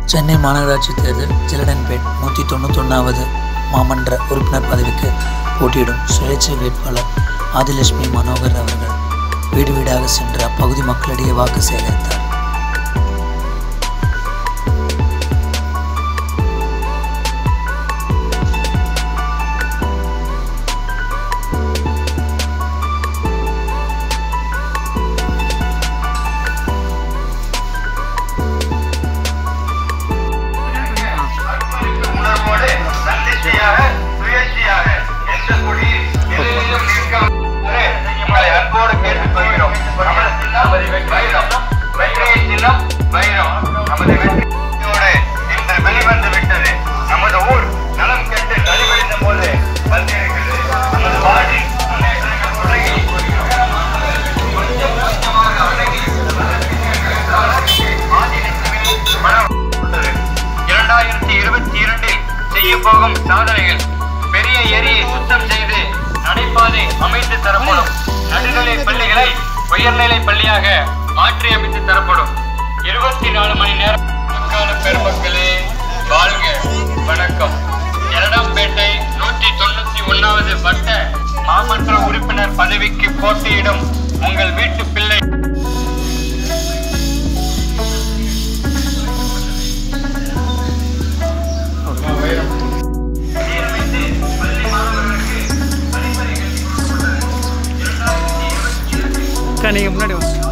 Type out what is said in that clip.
சென்னை மாநகராட்சி தேர்தல் ஜிலடன்பேட் நூற்றி தொண்ணூத்தொன்னாவது மாமன்ற உறுப்பினர் பதவிக்கு போட்டியிடும் சுயேட்சை வேட்பாளர் ஆதிலட்சுமி மனோகர் அவர்கள் வீடு வீடாக சென்று அப்பகுதி மக்களிடையே வாக்கு சேகரித்தார் உணர்வோடு தன்னிச்சையாக சுயேட்சையாக எந்த கொடியில் எதிரிலும் நிற்காமல் உங்களை அன்போடு கேட்டுக்கொள்கிறோம் நமது சின்னம் வைரம் வெற்றிய சின்னம் வைரம் நமது வெற்றியோடு இன்று வெளிவந்து விட்டது நமது ஊர் நலம் கெட்டு நலிவடைந்த போது வந்திருக்கிறது நமது வார்டில் முன்னேற்றங்கள் தொடங்கி கொஞ்சம் கொஞ்சமாக அடங்கி மனம் கொண்டது. இரண்டாயிரத்தி இருபத்தி இரண்டில் செய்ய போகும் சாதனைகள் பெரிய ஏரியை சுத்தம் செய்து நடைபாதை அமைத்து தரப்படும் நடுநிலை பள்ளிகளை உயர்நிலை பள்ளியாக மாற்றி அமைத்து தரப்படும் இருபத்தி நாலு மணி நேரம் மக்கான பெருமக்களே வாழ்க வணக்கம் இரண்டாம்பேட்டை நூற்றி தொண்ணூத்தி ஒன்னாவது வட்ட மாமன்ற உறுப்பினர் பதவிக்கு போட்டியிடும் உங்கள் வீட்டு பிள்ளை சீரமைத்து பள்ளி மாணவர்களுக்கு அக்கா நீங்கள் முன்னாடி வாங்க